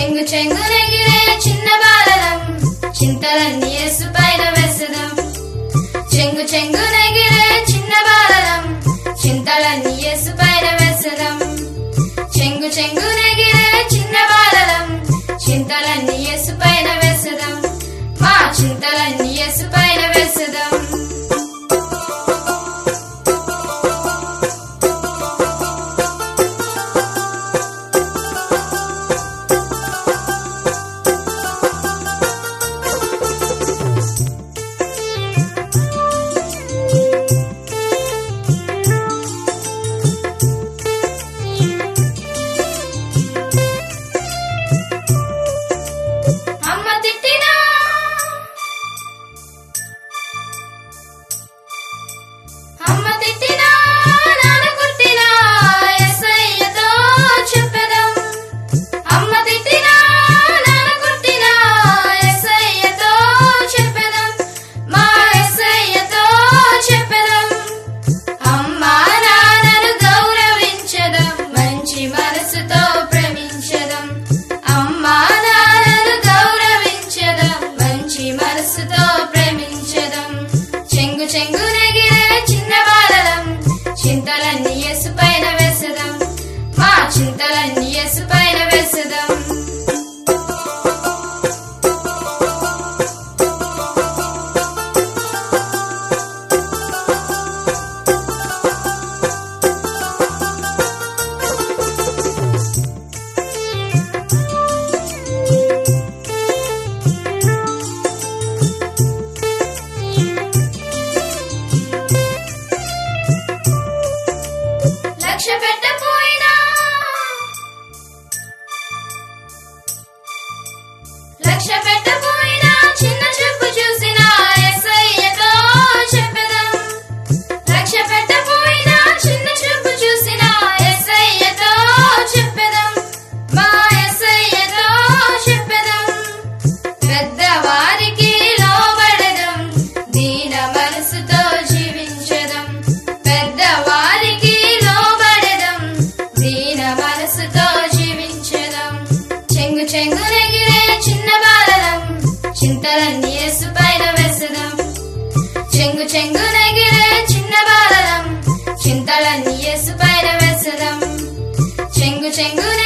చెంగు చెంగునెగిరే చిన్న బాలలం చింతలన్నీ యేసు పైన వేసదాం చెంగు చెంగునెగిరే చిన్న బాలలం చింతలన్నీ యేసు పైన వేసదాం చెంగు చెంగునెగిరే చిన్న బాలలం చింతలన్నీ యేసు పైన వేసదాం మా చింతలన్నీ యేసు పైన వేసదాం అమ్మ తిట్టినా అమ్మ తిట్టినా నాన్న కొట్టినా యేసయ్యతో చెప్పెదం అమ్మ తిట్టినా నాన్న కొట్టినా యేసయ్యతో చెప్పెదం మా యేసయ్యతో చెప్పెదం అమ్మా నాన్నను గౌరవించదం మంచి మనసుతో ప్రేమించదం అమ్మా నాన్నను గౌరవించదం మంచి మనసుతో ప్రేమించదం చెంగు చెంగు నెగిరే చిన్న బాలలం చింతలన్నీ యేసు పైన వేసదం మా చింతలన్నీ యేసు పైన వేసదం లక్ష్య పెట్టపోయినా లక్ష్య పెట్టపోయినా చిన్న చూపు చూసిన యేసయ్యతో చెప్పెదం లక్ష్య పెట్టపోయినా చిన్న చూపు చూసిన యేసయ్యతో చెప్పెదం మా యేసయ్యతో చెప్పెదం పెద్దవారికి లోబడదం దీన మనసుతో జీవించదం పెద్దవారికి లోబడదం దీన మనసుతో జీవించదం చెంగు చెంగు నెగిరే చిన్న బాలలం చింతలన్నీ యేసు పైన వేసదం చెంగు చెంగు నెగిరే చిన్న బాలలం చింతలన్నీ యేసు పైన వేసదం చెంగు చెంగు